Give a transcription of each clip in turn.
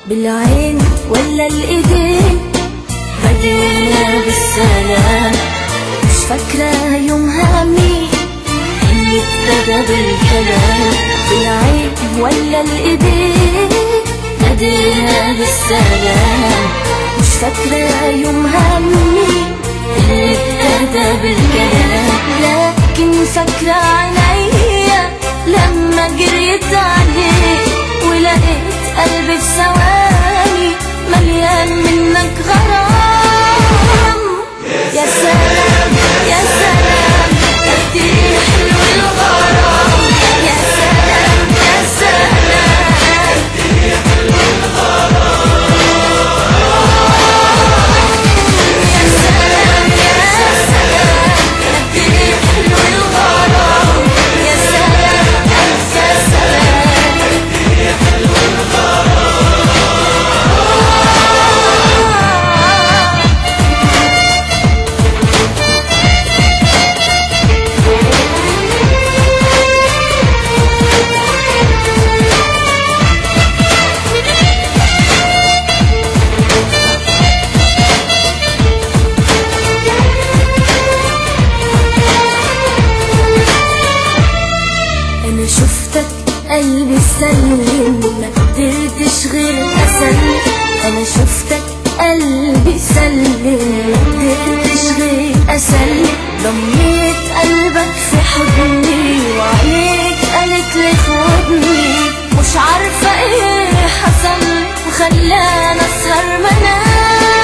بالعين ولا الايدين بدينا بالسلام مش فاكرة يومها مين اللي ابتدى بالكلام بالعين ولا الايدين بدينا بالسلام مش فاكرة يومها مين اللي ابتدى بالكلام لكن فاكرة عينيا لما جريت عليك ولقيت قلبي في ثواني مليان منك غرام يا سلام يا سلام قد ايه حلو الغرام يا سلام يا سلام يا سلام يا سلام قد ايه حلو الغرام يا سلام يا سلام انا شفتك قلبي سلم ما قدرتش غير اسلم انا شفتك قلبي سلم ما قدرتش غير اسلم ضميت قلبك في حضني وعينيك قالت لي خدني مش عارفة ايه حصل وخلاني اسهر منام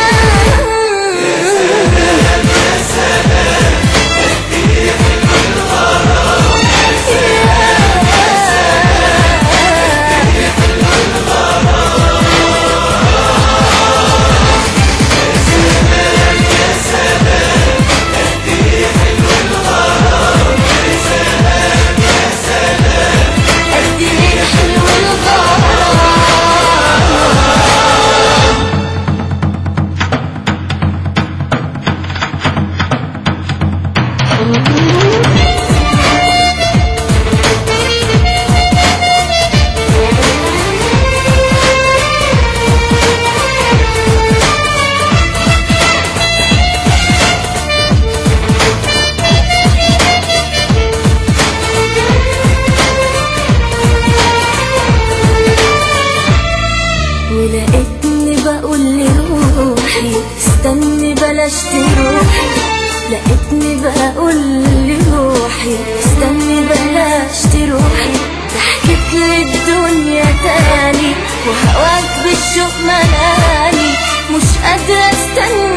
قد ايه حلو الغرام ولقيتني بقول لروحي استني بلاش تروحي لقيتني بقول لروحي استني بلاش تروحي ضحكت لي الدنيا تاني وهواك بالشوق ملاني مش قادرة استنى